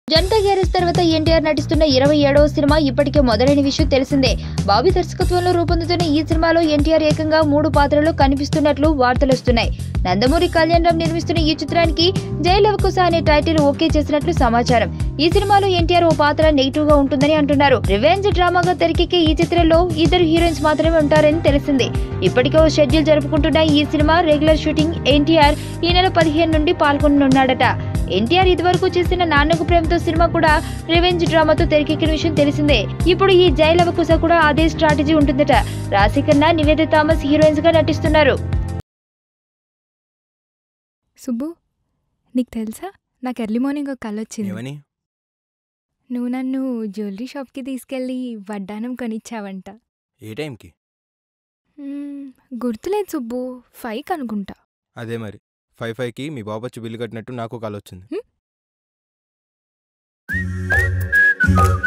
Janata garage తర్వాత ఎన్టీఆర్ నటిస్తున్న ఇరవై ఏడవ సినిమా ఇప్పటికే మొదలైన విషయం తెలిసిందే బాబీ దర్శకత్వంలో రూపొందుతున్న ఈ సినిమాలో ఎన్టీఆర్ ఏకంగా మూడు పాత్రలు కనిపిస్తున్నట్లు వార్తలు వస్తున్నాయి నందమూరి కళ్యాణ్ రామ్ నిర్మిస్తున్న ఈ చిత్రానికి జయలవకుశ అనే టైటిల్ ఓకే చేసినట్లు సమాచారం ఈ సినిమాలో ఎన్టీఆర్ ఓ పాత్ర నెగిటివ్ గా ఉంటుందని అంటున్నారు రివెంజ్ డ్రామాగా తెరకెక్కే ఈ చిత్రంలో ఇద్దరు హీరోయిన్స్ మాత్రమే ఉంటారని తెలిసింది ఇప్పటికే ఓ షెడ్యూల్ జరుపుకుంటున్న ఈ సినిమా రెగ్యులర్ షూటింగ్ ఎన్టీఆర్ ఈ నెల పదిహేను నుండి పాల్గొననున్నాడట ఎన్టీఆర్ ఇదివరకు చేసిన నాన్నకు ప్రేమతో సినిమా కూడా రివెంజ్ డ్రామాతో తెరకెక్కిన విషయం తెలిసిందే ఇప్పుడు ఈ జై లవకుశ కూడా అదే స్ట్రాటజీ ఉంటుందట రాశికన్నా నివేద థామస్ హీరోయిన్స్ గా నటిస్తున్నారు సుబ్బు నీకు తెలుసా నాకు ఎర్లీ మార్నింగ్ ఒక కళ వచ్చింది ఏమని నువ్వు నన్ను జ్యువెలరీ షాప్కి తీసుకెళ్ళి వడ్డానం కొనిచ్చావంట ఏ టైంకి మ్మ్, గుర్తులేదు సుబ్బు ఫైవ్ అనుకుంటా అదే మరి ఫైవ్ ఫైవ్కి మీ బాబు వచ్చి బిల్లు కట్టినట్టు నాకు కాల్ వచ్చింది హ్మ్?